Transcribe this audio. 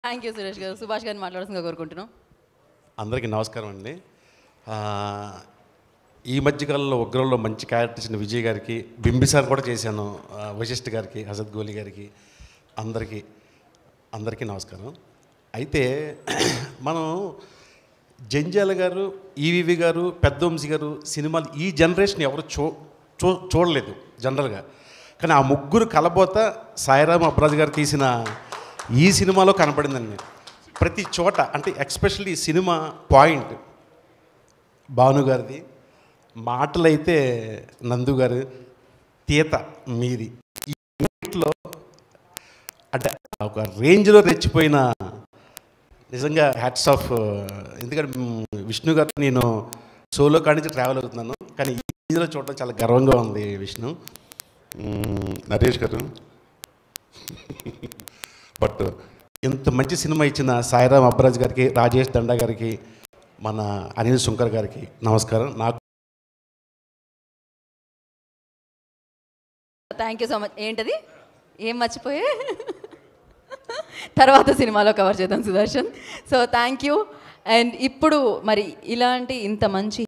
thank you Suresh గారు సుభాష్ గారిని మాట్లాడాల్సిందిగా కోరుకుంటున్నాం అందరికీ నమస్కారం అండి ఆ, ఈ మధ్యకాలంలో ఉగ్రంలో మంచి క్యారెక్టర్ ఇచ్చిన విజయ్ గారికి బింబిసార్ కూడా చేశాను ఆ, వశిష్ఠ గారికి హసద్ గోలి గారికి అందరికీ అందరికీ నమస్కారం అయితే మనం జంజాల గారు ఈవివి గారు పెద్దవంశీ గారు సినిమాలు ఈ జనరేషన్ ఎవరు చూ చూ చూడలేదు జనరల్గా కానీ ఆ ముగ్గురు కలబోత సాయిరామ్ అబ్రాజ్ గారు తీసిన ఈ సినిమాలో కనపడిందండి ప్రతి చోట అంటే ఎక్స్పెషల్లీ సినిమా పాయింట్ భాను గారిది మాటలైతే నందు గారు తీత మీది ఈ మూడిట్లో అంటే ఒక రేంజ్లో రెచ్చిపోయిన నిజంగా హ్యాట్స్ ఆఫ్ ఎందుకంటే మ్, విష్ణు గారు నేను సోలో కాడి నుంచి ట్రావెల్ అవుతున్నాను కానీ ఈ రేంజ్లో చూడడం చాలా గర్వంగా ఉంది విష్ణు మ్, నరేష్ గారు బట్ ఇంత మంచి సినిమా ఇచ్చిన సాయిరామ్ అబ్రాజ్ గారికి రాజేష్ దండా గారికి మన అనిల్ శంకర్ గారికి నమస్కారం నాకు థ్యాంక్ యూ సో మచ్ ఏంటది ఏం మర్చిపోయే తర్వాత సినిమాలో కవర్ చేద్దాం Sudarshan so thank you and ఇప్పుడు మరి ఇలాంటి ఇంత మంచి